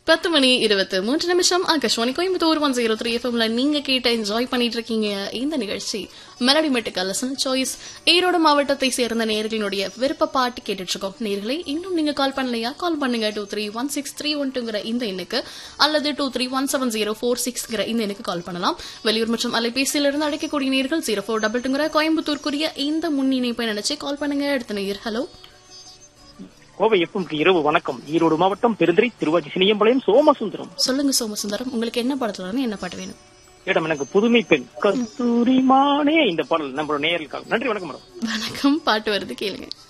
பத்து மணி இருபத்து மூன்று நிமிஷம் Akashvani Coimbatore one zero three எஃப்எம்ல நீங்க கேட்ட என்ஜாய் பண்ணிட்டு இருக்கீங்க இந்த நிகழ்ச்சி மெலடி மெட்டுக்கல் லெசன் சாய்ஸ் ஈரோடு மாவட்டத்தை சேர்ந்த நேயர்களினுடைய விருப்ப பாட்டு கேட்டுட்டு இருக்கோம் நேர்களை இன்னும் நீங்க கால் பண்ணலையா கால் பண்ணுங்க two three one six three ஒன்ட்டுங்கிற இந்த எண்ணுக்கு அல்லது two three one seven zero four சிக்ஸ்ங்கிற இந்த எண்ணுக்கு கால் பண்ணலாம் வெளியூர் மற்றும் அலைபேசியிலிருந்து அழைக்கக்கூடிய நேர்கள் ஜீரோ ஃபோர் டபுள் டூங்கிற கோயம்புத்தூருக்குரிய இந்த முன் இணைப்பை நினைச்சு கால் பண்ணுங்க அடுத்த நேயர் ஹலோ கோவை எஃப்எம் இரவு வணக்கம் ஈரோடு மாவட்டம் பெருந்துறை திருவாச்சி சினியம்பாளையம் சோமசுந்தரம் சொல்லுங்க சோமசுந்தரம் உங்களுக்கு என்ன படத்துல இருந்து என்ன பாட்டு வேணும் மேடம் எனக்கு புதுமை பெண் கஸ்தூரி மானே இந்த பாடல் நம்மளோட நேயர்களுக்காக நன்றி வணக்கம் மேடம் வணக்கம் பாட்டு வருது கேளுங்க